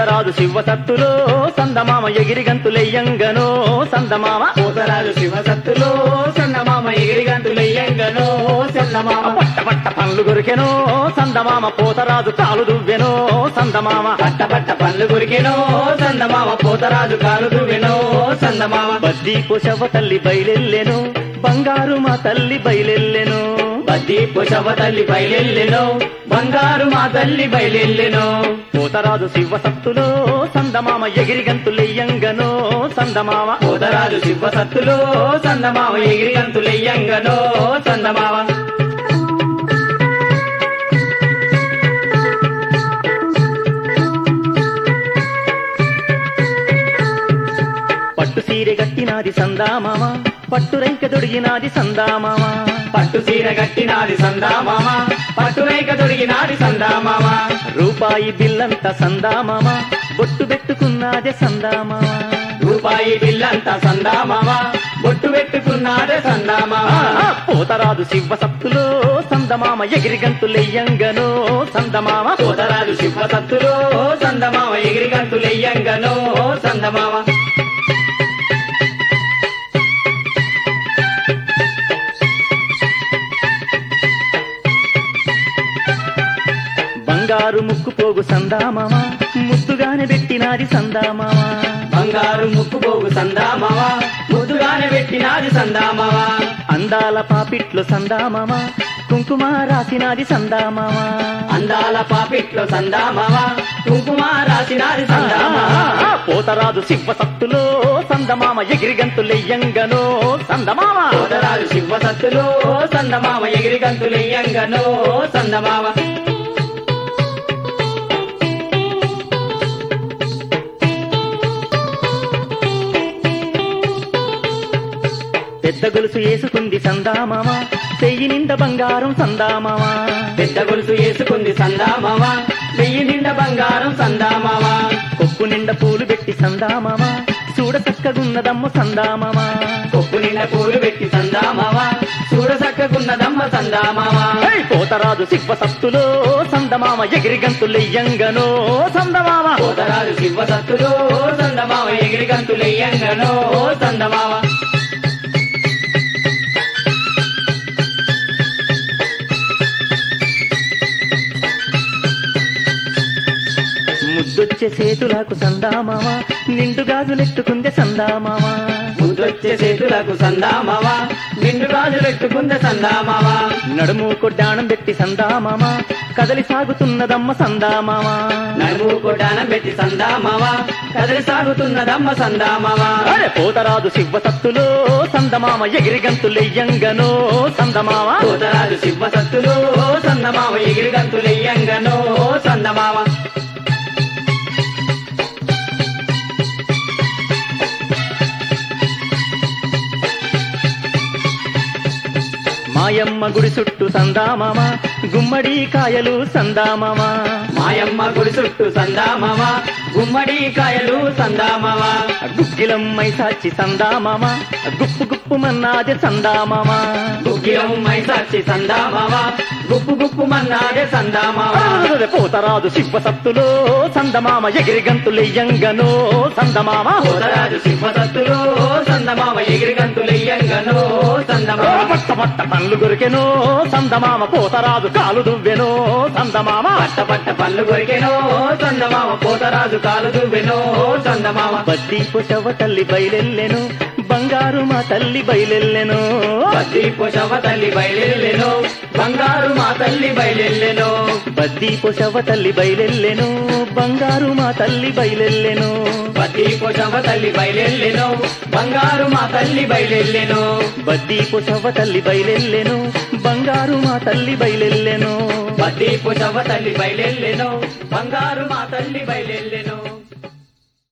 పోతరాజు శివ సత్తులో సందమామ ఎగిరి గంతులెయ్యంగనో సందమామ పోతరాజు శివసత్తులో చందమామ ఎగిరి గంతులయ్యంగనో చందమామ పట్ట పట్ట పండ్లు కొరికెనో సందమామ పోతరాజు కాలు దువ్వెనో సందమామ పట్ట పట్ట పళ్ళు కొరికెనో చందమామ పోతరాజు కాలు దువ్వెనో చందమామ బద్దీ పొశవ తల్లి బయలెల్లెను బంగారు మా తల్లి బయలెల్లెను బద్ది పుషవ తల్లి బయలెల్లెనో బంగారు మా తల్లి బయలెల్లెనో పోతరాజు శివ సత్తులో సందమామ ఎగిరి గంతులెయ్యంగనో సందమామ పోతరాజు శివసత్తులో చందమామ ఎగిరి గంతులయ్యంగనో చందమామ పట్టు సీరె గట్టినాది సందామామ పట్టు రైక దొడిగినాది సందామామ పట్టు చీర గట్టినాది సందామామ పట్టు రేఖ దొరికినాది సందామామ రూపాయి బిల్లంత సందామామ బొట్టు పెట్టుకున్నాదే సందామామ రూపాయి బిల్లంతా సందామామ బొట్టు పెట్టుకున్నాదే సందామామ ఆ, పోతరాజు శివ సత్తులో సందమామ ఎగిరి గంతులెయ్యంగనో సందమామ పోతరాజు శివసత్తులో సందమామ ఎగిరి గంతులయ్యంగనో సందమామ బంగారు ముక్కు పోగు సందామామ ముద్దుగానే పెట్టినాది సందామామ బంగారు ముక్కు పోగు సందామామ ముద్దుగానే పెట్టినాది సందామామ అందాల పాపిట్లో సందామామ కుంకుమ రాసినాది సందామామ అందాల పాపిట్లో సందామామ కుంకుమ రాసినాది సందామామ ఆ, పోతరాజు శివ సత్తులో సందమామ ఎగిరి గంతులెయ్యంగనో సందమామ పోతరాజు శివసత్తులో సందమామ ఎగిరి గంతులయ్యంగనో సందమామ పెద్ద గొలుసు వేసుకుంది సందామామ చెయ్యి నిండా బంగారం సందామామ పెద్ద గొలుసు వేసుకుంది సందామామ వెయ్యి నిండా బంగారం సందామామ కొప్పు నిండా పూలు పెట్టి సందామామ చూడ చక్కగున్నదమ్మ సందామామ కొప్పు నిండా పూలు పెట్టి సందామామ చూడ చక్కకున్నదమ్మ సందామామ ఏయ్ పోతరాజు శివ సత్తులో సందమామ ఎగిరి గంతులెయ్యంగనో సందమామ పోతరాజు శివసత్తులో సందమామ ఎగిరి గంతులయ్యంగనో సందమామ ముద్దొచ్చే సేతులకు సందామామ నిండు గాజులెట్టుకుందే సందామామ ముద్దొచ్చే చేతులకు సందామామ నిండు గాజులెట్టుకుంద సందామామ నడుము కొడ్డాణం పెట్టి సందామామ కదలి సాగుతున్నదమ్మ సందామామ నడుము కొట్టానం పెట్టి సందామామ కదిలి సాగుతున్నదమ్మ సందామామ అరే పోతరాజు శివ సత్తులో సందమామ ఎగిరి గంతులెయ్యంగనో సందమామ పోతరాజు శివసత్తులో సందమామ ఎగిరి గంతులయ్యంగనో సందమామ మాయమ్మ గుడి చుట్టూ సందామామ గుమ్మడి కాయలు సందామామ మాయమ్మ గుడి చుట్టూ సందామామ గుమ్మడి కాయలు సందామామ గుగ్గిలమ్మై సాచి సందామామ గుప్పు గుప్పు మన్నాది సందామామ గుగ్గిలం మైసాచి సందామామ గుప్పు గుప్పు మన్నాడే సందామామ అరే పోతరాజు శివ సత్తులో సందమామ ఎగిరి గంతులెయ్యంగనో సందమామ పోతరాజు శివసత్తులో సందమామ ఎగిరి గంతులయ్యంగనో సందమామ పట్ట పట్ట పండ్లు కొరికెనో సందమామ పోతరాజు కాలు దువ్వెనో సందమామ పట్ట పట్ట పళ్ళు కొరికెనో సందమామ పోతరాజు కాలు దువ్వెనో సందమామ బద్దీ పొశవ తల్లి బయలెల్లెను బంగారు మా తల్లి బయలెల్లెను బద్ది పొషవ తల్లి బయలెల్లెను బంగారు మా తల్లి బయలెల్లెను బద్దీ పొశవ తల్లి బయలెల్లెను బంగారు మా తల్లి బయలెల్లెను బద్ది పొషవ తల్లి బయలెల్లెను బంగారు మా తల్లి బయలెల్లెను బద్దీ పొశవ తల్లి బయలెల్లెను బంగారు మా తల్లి బయలెల్లెను బద్ది పొషవ తల్లి బయలెల్లెను బంగారు మా తల్లి బయలెల్లెను